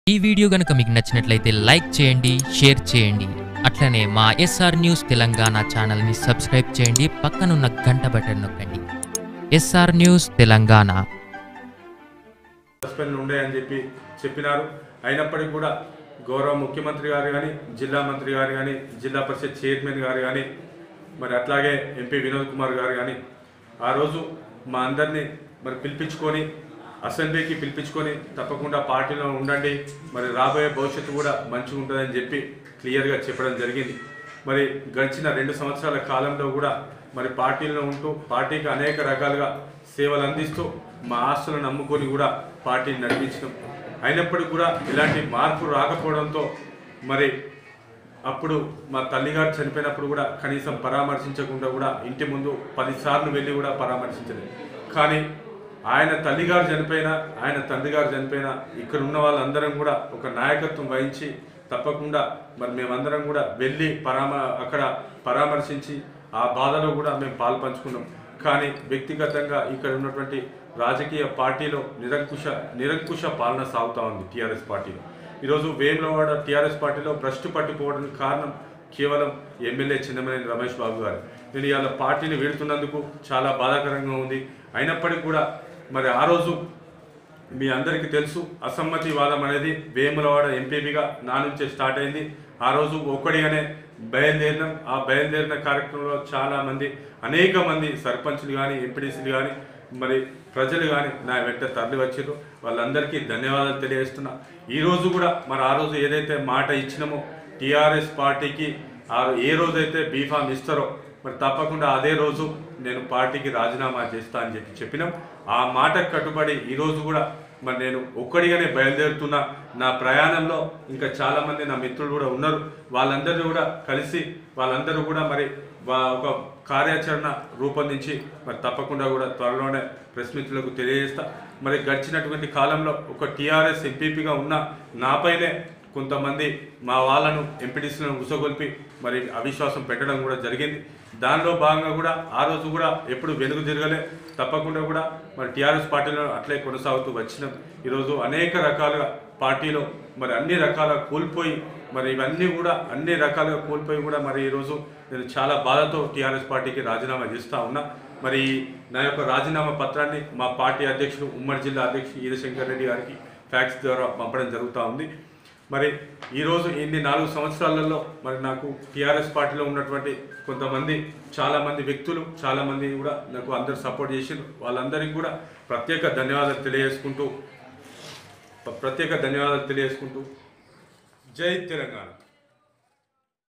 ఈ వీడియో గనుక మీకు నచ్చినట్లయితే లైక్ చేయండి షేర్ చేయండి అట్లనే మా ఎస్ఆర్ న్యూస్ తెలంగాణ ఛానల్ని సబ్స్క్రైబ్ చేయండి పక్కనున్న గంట బటన్ నొక్కండి ఎస్ఆర్ న్యూస్ తెలంగాణ సస్పెండ్ ఉండే అని చెప్పి చెప్పినారు అయినప్పటికీ కూడా గౌరవ ముఖ్యమంత్రి గారు కానీ జిల్లా మంత్రి గారు కానీ జిల్లా పరిషత్ చైర్మన్ గారు కానీ మరి అట్లాగే ఎంపీ వినోద్ కుమార్ గారు కానీ ఆ రోజు మా అందరినీ మరి పిలిపించుకొని అసెంబ్లీకి పిలిపించుకొని తప్పకుండా పార్టీలో ఉండండి మరి రాబోయే భవిష్యత్తు కూడా మంచిగా ఉంటుందని చెప్పి క్లియర్గా చెప్పడం జరిగింది మరి గడిచిన రెండు సంవత్సరాల కాలంలో కూడా మరి పార్టీలో ఉంటూ పార్టీకి అనేక రకాలుగా సేవలు అందిస్తూ మా ఆస్తులను నమ్ముకొని కూడా పార్టీని నడిపించడం అయినప్పటికీ కూడా ఇలాంటి మార్పు రాకపోవడంతో మరి అప్పుడు మా తల్లిగారు చనిపోయినప్పుడు కూడా కనీసం పరామర్శించకుండా కూడా ఇంటి ముందు పదిసార్లు వెళ్ళి కూడా పరామర్శించలేదు కానీ ఆయన తల్లిగారు చనిపోయినా ఆయన తండ్రి గారు చనిపోయినా ఇక్కడ ఉన్న వాళ్ళందరం కూడా ఒక నాయకత్వం వహించి తప్పకుండా మరి మేమందరం కూడా వెళ్ళి పరామ అక్కడ పరామర్శించి ఆ బాధలో కూడా మేము పాలు పంచుకున్నాం కానీ వ్యక్తిగతంగా ఇక్కడ ఉన్నటువంటి రాజకీయ పార్టీలో నిరంకుశ నిరంకుశ పాలన సాగుతూ ఉంది టీఆర్ఎస్ పార్టీలో ఈరోజు వేములవాడ టీఆర్ఎస్ పార్టీలో భ్రష్టు పట్టిపోవడానికి కారణం కేవలం ఎమ్మెల్యే చిన్నమనేని రమేష్ బాబు గారు నేను ఇవాళ పార్టీని వీడుతున్నందుకు చాలా బాధాకరంగా ఉంది అయినప్పటికీ కూడా మరి ఆ రోజు మీ అందరికీ తెలుసు అసమ్మతి వాదం అనేది వేములవాడ ఎంపీపీగా నా నుంచే స్టార్ట్ అయింది ఆ రోజు ఒక్కడిగానే బయలుదేరినాం ఆ బయలుదేరిన కార్యక్రమంలో చాలా మంది అనేక మంది సర్పంచులు కానీ ఎంపీడీసీలు కానీ మరి ప్రజలు కానీ నా వెంట తరలి వచ్చారు వాళ్ళందరికీ ధన్యవాదాలు తెలియజేస్తున్నా ఈ రోజు కూడా మరి ఆ రోజు ఏదైతే మాట ఇచ్చినామో టీఆర్ఎస్ పార్టీకి ఆ ఏ రోజైతే బీఫామ్ ఇస్తారో మరి తప్పకుండా అదే రోజు నేను పార్టీకి రాజీనామా చేస్తా అని చెప్పి చెప్పినాం ఆ మాటకు కట్టుబడి ఈ రోజు కూడా మరి నేను ఒక్కడిగానే బయలుదేరుతున్నా నా ప్రయాణంలో ఇంకా చాలా మంది నా మిత్రులు కూడా ఉన్నారు వాళ్ళందరినీ కూడా కలిసి వాళ్ళందరూ కూడా మరి వా- ఒక కార్యాచరణ రూపొందించి మరి తప్పకుండా కూడా త్వరలోనే ప్రెస్ మిత్రులకు తెలియజేస్తా మరి గడిచినటువంటి కాలంలో ఒక టీఆర్ఎస్ ఎంపీపీగా ఉన్న నాపైనే కొంతమంది మా వాళ్ళను ఎంపీటీసీలను ఉసగొల్పి మరి అవిశ్వాసం పెట్టడం కూడా జరిగింది దానిలో భాగంగా కూడా ఆ రోజు కూడా ఎప్పుడు వెనుక తిరగలే తప్పకుండా కూడా మరి టీఆర్ఎస్ పార్టీలో అట్లే కొనసాగుతూ వచ్చినాం ఈరోజు అనేక రకాలుగా పార్టీలో మరి అన్ని రకాల కోల్పోయి మరి ఇవన్నీ కూడా అన్ని రకాలుగా కోల్పోయి కూడా మరి ఈరోజు నేను చాలా బాధతో టీఆర్ఎస్ పార్టీకి రాజీనామా చేస్తా ఉన్నా మరి నా యొక్క రాజీనామా పత్రాన్ని మా పార్టీ అధ్యక్షుడు ఉమ్మడి జిల్లా అధ్యక్షుడు ఈరశంకర్ రెడ్డి గారికి ఫ్యాక్స్ ద్వారా పంపడం జరుగుతూ ఉంది మరి ఈరోజు ఇన్ని నాలుగు సంవత్సరాలలో మరి నాకు టీఆర్ఎస్ పార్టీలో ఉన్నటువంటి కొంతమంది చాలామంది వ్యక్తులు చాలామంది కూడా నాకు అందరు సపోర్ట్ చేసి వాళ్ళందరికీ కూడా ప్రత్యేక ధన్యవాదాలు తెలియజేసుకుంటూ ప్రత్యేక ధన్యవాదాలు తెలియజేసుకుంటూ జై తెలంగాణ